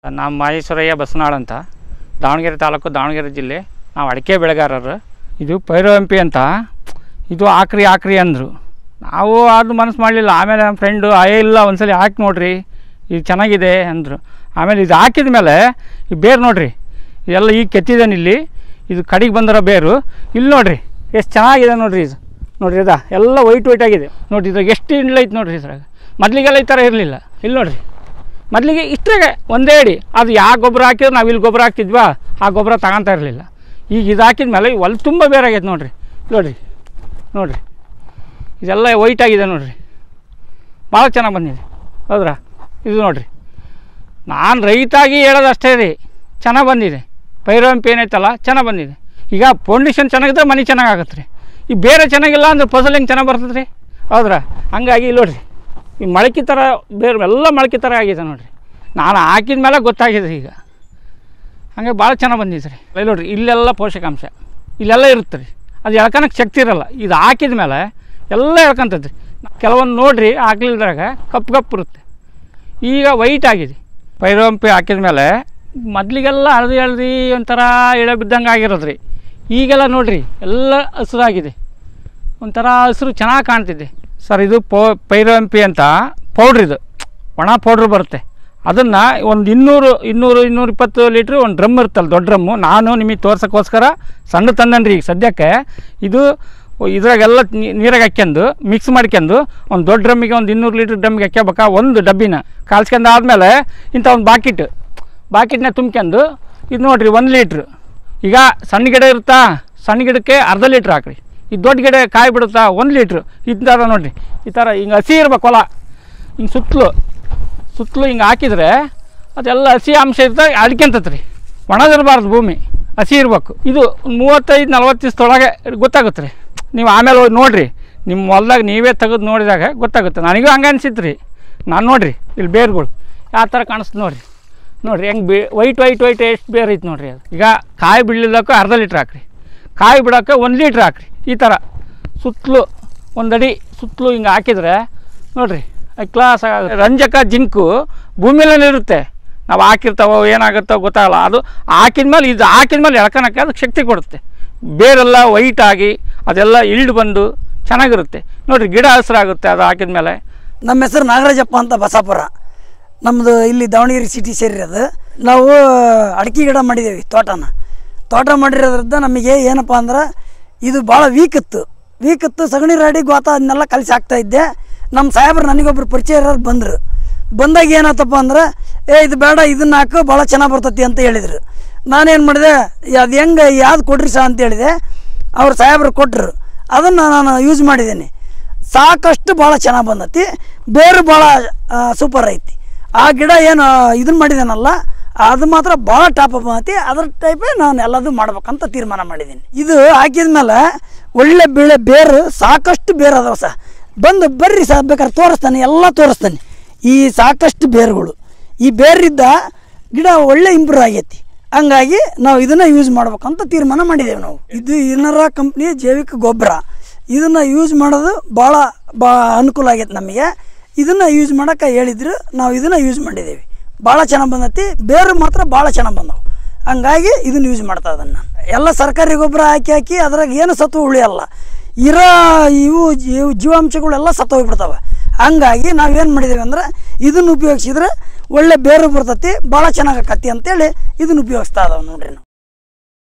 ನಮ್ಮ ಮಹೇಶ್ವರಯ್ಯ ಬಸವನಾಳ್ ಅಂತ ದಾವಣಗೆರೆ ತಾಲೂಕು ದಾವಣಗೆರೆ ಜಿಲ್ಲೆ ನಾವು ಅಡಿಕೆ ಬೆಳೆಗಾರರು ಇದು ಪೈರೋ ಪಿ ಅಂತ ಇದು ಹಾಕ್ರಿ ಹಾಕ್ರಿ ಅಂದರು ನಾವು ಅದು ಮನಸ್ಸು ಮಾಡಲಿಲ್ಲ ಆಮೇಲೆ ನಮ್ಮ ಫ್ರೆಂಡು ಅಯ್ಯ ಇಲ್ಲ ಒಂದ್ಸಲಿ ಹಾಕಿ ನೋಡ್ರಿ ಇದು ಚೆನ್ನಾಗಿದೆ ಅಂದರು ಆಮೇಲೆ ಇದು ಹಾಕಿದ ಮೇಲೆ ಈ ಬೇರು ನೋಡ್ರಿ ಇದೆಲ್ಲ ಈಗ ಕೆತ್ತಿದ್ದಾನೆ ಇಲ್ಲಿ ಇದು ಕಡೆಗೆ ಬಂದಿರೋ ಬೇರು ಇಲ್ಲಿ ನೋಡ್ರಿ ಎಷ್ಟು ಚೆನ್ನಾಗಿದೆ ನೋಡ್ರಿ ಇದು ನೋಡ್ರಿ ಇದಾ ಎಲ್ಲ ವೈಟ್ ವೈಟ್ ಆಗಿದೆ ನೋಡ್ರಿ ಇದ್ರಾಗ ಎಷ್ಟು ಇಂಡ್ಲ ಐತೆ ನೋಡ್ರಿ ಇದ್ರಾಗ ಮೊದಲಿಗೆಲ್ಲ ಈ ಥರ ಇರಲಿಲ್ಲ ಇಲ್ಲಿ ನೋಡ್ರಿ ಮೊದಲಿಗೆ ಇಷ್ಟ್ರಾಗೆ ಒಂದೇ ಅಡಿ ಅದು ಯಾವ ಗೊಬ್ಬರ ಹಾಕಿದ್ರೆ ನಾವು ಇಲ್ಲಿ ಗೊಬ್ಬರ ಹಾಕ್ತಿದ್ವಾ ಆ ಗೊಬ್ಬರ ತಗೊಂತಾ ಇರಲಿಲ್ಲ ಈಗ ಇದು ಹಾಕಿದ ಮೇಲೆ ಹೊಲ ತುಂಬ ಬೇರೆ ಆಗೈತೆ ನೋಡ್ರಿ ನೋಡ್ರಿ ನೋಡ್ರಿ ಇದೆಲ್ಲ ವೈಟ್ ಆಗಿದೆ ನೋಡ್ರಿ ಭಾಳ ಚೆನ್ನಾಗಿ ಬಂದಿದೆ ಹೌದ್ರಾ ಇದು ನೋಡ್ರಿ ನಾನು ರೈತಾಗಿ ಹೇಳೋದು ಅಷ್ಟೇ ರೀ ಚೆನ್ನಾಗಿ ಬಂದಿದೆ ಪೈರೋಂಪಿ ಏನೈತಲ್ಲ ಚೆನ್ನಾಗಿ ಬಂದಿದೆ ಈಗ ಫೌಂಡೇಶನ್ ಚೆನ್ನಾಗಿದ್ರೆ ಮನೆ ಚೆನ್ನಾಗಿ ಆಗತ್ತೆ ರೀ ಈ ಬೇರೆ ಚೆನ್ನಾಗಿಲ್ಲ ಅಂದ್ರೆ ಫಸಲ್ ಹೆಂಗೆ ಚೆನ್ನಾಗಿ ಬರ್ತದೆ ರೀ ಹೌದ್ರಾ ಹಂಗಾಗಿ ಇಲ್ಲಿ ನೋಡ್ರಿ ಈ ಮೊಳಕೆ ಥರ ಬೇರೆ ಎಲ್ಲ ಮೊಳಕೆ ಥರ ಆಗಿದೆ ನೋಡ್ರಿ ನಾನು ಹಾಕಿದ ಮೇಲೆ ಗೊತ್ತಾಗಿದೆ ಈಗ ಹಂಗೆ ಭಾಳ ಚೆನ್ನಾಗಿ ಬಂದಿದೆ ರೀ ಇಲ್ಲಿ ನೋಡ್ರಿ ಇಲ್ಲೆಲ್ಲ ಪೋಷಕಾಂಶ ಇಲ್ಲೆಲ್ಲ ಇರುತ್ತೆ ರೀ ಅದು ಎಳ್ಕೊಳಕ್ಕೆ ಶಕ್ತಿ ಇರಲ್ಲ ಇದು ಹಾಕಿದ ಮೇಲೆ ಎಲ್ಲ ಎಳ್ಕೊಂತೈತೆ ರೀ ಕೆಲವೊಂದು ನೋಡ್ರಿ ಹಾಕ್ಲಿಲ್ದಾಗ ಕಪ್ಪು ಕಪ್ಪು ಇರುತ್ತೆ ಈಗ ವೈಟ್ ಆಗಿದೆ ಪೈರೋಂಪಿ ಹಾಕಿದ ಮೇಲೆ ಮೊದಲಿಗೆಲ್ಲ ಹಳದಿ ಹಳದಿ ಒಂಥರ ಇಳೆ ಬಿದ್ದಂಗೆ ಆಗಿರೋದು ರೀ ಈಗೆಲ್ಲ ನೋಡ್ರಿ ಎಲ್ಲ ಹಸಿರಾಗಿದೆ ಒಂಥರ ಹಸಿರು ಚೆನ್ನಾಗಿ ಕಾಣ್ತಿದೆ ಸರ್ ಇದು ಪೋ ಪೈರೋಂಪಿ ಅಂತ ಪೌಡ್ರ್ ಇದು ಒಣ ಪೌಡ್ರ್ ಬರುತ್ತೆ ಅದನ್ನು ಒಂದು ಇನ್ನೂರು ಇನ್ನೂರು ಇನ್ನೂರ ಇಪ್ಪತ್ತು ಲೀಟ್ರ್ ಒಂದು ಡ್ರಮ್ ಇರುತ್ತಲ್ಲ ದೊಡ್ಡ ಡ್ರಮ್ಮು ನಾನು ನಿಮಗೆ ತೋರ್ಸೋಕ್ಕೋಸ್ಕರ ಸಣ್ಣ ತಂದನ್ರಿ ಈಗ ಸದ್ಯಕ್ಕೆ ಇದು ಇದ್ರಾಗೆಲ್ಲ ನೀರಾಗ ಹಾಕ್ಯಂದು ಮಿಕ್ಸ್ ಮಾಡ್ಕೊಂಡು ಒಂದು ದೊಡ್ಡ ಡ್ರಮ್ಮಿಗೆ ಒಂದು ಇನ್ನೂರು ಲೀಟ್ರ್ ಡ್ರಮ್ಮಿಗೆ ಹಾಕ್ಯಬೇಕಾ ಒಂದು ಡಬ್ಬಿನ ಕಾಲ್ಸ್ಕೊಂಡು ಆದಮೇಲೆ ಇಂಥ ಒಂದು ಬಾಕಿಟ್ ಬಾಕಿಟ್ನ ತುಂಬ್ಕೊಂಡು ಇದು ನೋಡಿರಿ ಒಂದು ಲೀಟ್ರ್ ಈಗ ಸಣ್ಣ ಗಿಡ ಇರುತ್ತಾ ಸಣ್ಣ ಗಿಡಕ್ಕೆ ಅರ್ಧ ಲೀಟ್ರ್ ಹಾಕ್ರಿ ಈ ದೊಡ್ಡ ಗಿಡ ಕಾಯಿ ಬಿಡುತ್ತಾ ಒಂದು ಲೀಟ್ರ್ ಈ ಥರ ನೋಡಿರಿ ಈ ಥರ ಹಿಂಗೆ ಹಸಿ ಇರ್ಬೇಕು ಹೊಲ ಹಿಂಗೆ ಸುತ್ತಲೂ ಸುತ್ತಲೂ ಹಿಂಗೆ ಹಾಕಿದರೆ ಅದೆಲ್ಲ ಹಸಿ ಅಂಶ ಇರ್ತದೆ ಅಡ್ಕೊಂತತ್ ರೀ ಒಣದಿರಬಾರ್ದು ಭೂಮಿ ಹಸಿ ಇರ್ಬೇಕು ಇದು ಒಂದು ಮೂವತ್ತೈದು ನಲ್ವತ್ತು ದಿವ್ಸದೊಳಗೆ ಗೊತ್ತಾಗುತ್ತೆ ರೀ ನೀವು ಆಮೇಲೆ ಹೋಗಿ ನೋಡಿರಿ ನಿಮ್ಮ ಹೊಲ್ದಾಗ ನೀವೇ ತೆಗೆದು ನೋಡಿದಾಗ ಗೊತ್ತಾಗುತ್ತೆ ನನಗೂ ಹಂಗೆ ಅನ್ಸಿತ್ತು ರೀ ನಾನು ನೋಡಿರಿ ಇಲ್ಲಿ ಬೇರುಗಳು ಯಾವ ಥರ ಕಾಣಿಸ್ತು ನೋಡಿರಿ ನೋಡಿರಿ ಹೆಂಗೆ ಬೇ ವೈಟ್ ವೈಟ್ ವೈಟ್ ಎಷ್ಟು ಬೇರೆ ಐತೆ ನೋಡಿರಿ ಅದು ಈಗ ಕಾಯಿ ಬಿಡ್ಲಿಲ್ಲಕ್ಕೂ ಅರ್ಧ ಲೀಟ್ರ್ ಹಾಕ್ರಿ ಕಾಯಿ ಬಿಡೋಕೆ ಒಂದು ಲೀಟ್ರ್ ಹಾಕ್ರಿ ಈ ಥರ ಸುತ್ತಲೂ ಒಂದಡಿ ಸುತ್ತಲೂ ಹಿಂಗೆ ಹಾಕಿದರೆ ನೋಡಿರಿ ಕ್ಲಾಸ್ ರಂಜಕ ಜಿಂಕು ಭೂಮಿಯಲ್ಲೇ ಇರುತ್ತೆ ನಾವು ಹಾಕಿರ್ತಾವೋ ಏನಾಗುತ್ತೋ ಗೊತ್ತಾಗಲ್ಲ ಅದು ಹಾಕಿದ್ಮೇಲೆ ಇದು ಹಾಕಿದ್ಮೇಲೆ ಎಳ್ಕೊಳಕ್ಕೆ ಅದಕ್ಕೆ ಶಕ್ತಿ ಕೊಡುತ್ತೆ ಬೇರೆಲ್ಲ ವೈಟ್ ಆಗಿ ಅದೆಲ್ಲ ಇಳ್ದು ಬಂದು ಚೆನ್ನಾಗಿರುತ್ತೆ ನೋಡಿರಿ ಗಿಡ ಹಸಿರಾಗುತ್ತೆ ಅದು ಹಾಕಿದ್ಮೇಲೆ ನಮ್ಮ ಹೆಸರು ನಾಗರಾಜಪ್ಪ ಅಂತ ಬಸಾಪುರ ನಮ್ಮದು ಇಲ್ಲಿ ದಾವಣಗೆರೆ ಸಿಟಿ ಸೇರಿರೋದು ನಾವು ಅಡಿಕೆ ಗಿಡ ಮಾಡಿದ್ದೀವಿ ತೋಟನ ತೋಟ ಮಾಡಿರೋದ್ರಿಂದ ನಮಗೆ ಏನಪ್ಪ ಅಂದ್ರೆ ಇದು ಭಾಳ ವೀಕ್ ಇತ್ತು ವೀಕ್ ಇತ್ತು ಸಗಣಿ ರಾಡಿ ಗೋತ ಅದನ್ನೆಲ್ಲ ಕಲಿಸಿ ಹಾಕ್ತಾ ಇದ್ದೆ ನಮ್ಮ ಸಾಹೇಬ್ರು ನನಗೊಬ್ರು ಪರಿಚಯ ಇರೋರು ಬಂದರು ಬಂದಾಗ ಏನಾಯ್ತಪ್ಪ ಅಂದ್ರೆ ಏ ಇದು ಬೇಡ ಇದನ್ನ ಹಾಕು ಭಾಳ ಚೆನ್ನಾಗಿ ಬರ್ತೈತಿ ಅಂತ ಹೇಳಿದರು ನಾನೇನು ಮಾಡಿದೆ ಅದು ಹೆಂಗೆ ಯಾವ್ದು ಕೊಡ್ರಿ ಸಾ ಅಂತ ಹೇಳಿದೆ ಅವ್ರು ಸಾಹೇಬ್ರು ಕೊಟ್ಟರು ಅದನ್ನು ನಾನು ಯೂಸ್ ಮಾಡಿದ್ದೀನಿ ಸಾಕಷ್ಟು ಭಾಳ ಚೆನ್ನಾಗಿ ಬಂದೈತಿ ಬೇರು ಭಾಳ ಸೂಪರ್ ಐತಿ ಆ ಗಿಡ ಏನು ಇದನ್ನ ಮಾಡಿದಾನಲ್ಲ ಅದು ಮಾತ್ರ ಭಾಳ ಟಾಪ್ ಅಪ್ ಐತಿ ಅದ್ರ ಟೈಪೇ ನಾನು ಎಲ್ಲದು ಮಾಡ್ಬೇಕಂತ ತೀರ್ಮಾನ ಮಾಡಿದ್ದೀನಿ ಇದು ಹಾಕಿದ ಮೇಲೆ ಒಳ್ಳೆ ಬೆಳೆ ಬೇರು ಸಾಕಷ್ಟು ಬೇರು ಅದಾವ ಸಹ ಬಂದು ಬರ್ರಿ ಸಹ ಬೇಕಾದ್ರೆ ತೋರಿಸ್ತಾನೆ ಎಲ್ಲ ತೋರಿಸ್ತಾನೆ ಈ ಸಾಕಷ್ಟು ಬೇರುಗಳು ಈ ಬೇರಿದ್ದ ಗಿಡ ಒಳ್ಳೆ ಇಂಪ್ರೂವ್ ಆಗೈತಿ ಹಂಗಾಗಿ ನಾವು ಇದನ್ನ ಯೂಸ್ ಮಾಡ್ಬೇಕಂತ ತೀರ್ಮಾನ ಮಾಡಿದ್ದೇವೆ ನಾವು ಇದು ಇನ್ನರ ಕಂಪ್ನಿಯ ಜೈವಿಕ ಗೊಬ್ಬರ ಇದನ್ನು ಯೂಸ್ ಮಾಡೋದು ಭಾಳ ಬಾ ಅನುಕೂಲ ಆಗೈತೆ ನಮಗೆ ಇದನ್ನು ಯೂಸ್ ಮಾಡೋಕೆ ಹೇಳಿದ್ರು ನಾವು ಇದನ್ನು ಯೂಸ್ ಮಾಡಿದ್ದೀವಿ ಭಾಳ ಚೆನ್ನಾಗಿ ಬಂದೈತಿ ಬೇರು ಮಾತ್ರ ಭಾಳ ಚೆನ್ನಾಗಿ ಬಂದವು ಹಂಗಾಗಿ ಇದನ್ನು ಯೂಸ್ ಮಾಡ್ತಾ ಇದನ್ನು ನಾನು ಎಲ್ಲ ಸರ್ಕಾರಿ ಗೊಬ್ಬರ ಹಾಕಿ ಹಾಕಿ ಅದ್ರಾಗ ಏನು ಸತ್ವ ಉಳಿಯಲ್ಲ ಇರೋ ಇವು ಇವು ಜೀವಾಂಶಗಳೆಲ್ಲ ಸತ್ತೋಗ್ಬಿಡ್ತವೆ ಹಂಗಾಗಿ ನಾವೇನು ಮಾಡಿದ್ದೀವಿ ಅಂದ್ರೆ ಇದನ್ನು ಉಪಯೋಗಿಸಿದ್ರೆ ಒಳ್ಳೆ ಬೇರು ಬರ್ತೈತಿ ಭಾಳ ಚೆನ್ನಾಗಿ ಆಕತಿ ಅಂತೇಳಿ ಇದನ್ನು ಉಪಯೋಗಿಸ್ತಾ ಇದಾವೆ ನೋಡ್ರಿ ನಾವು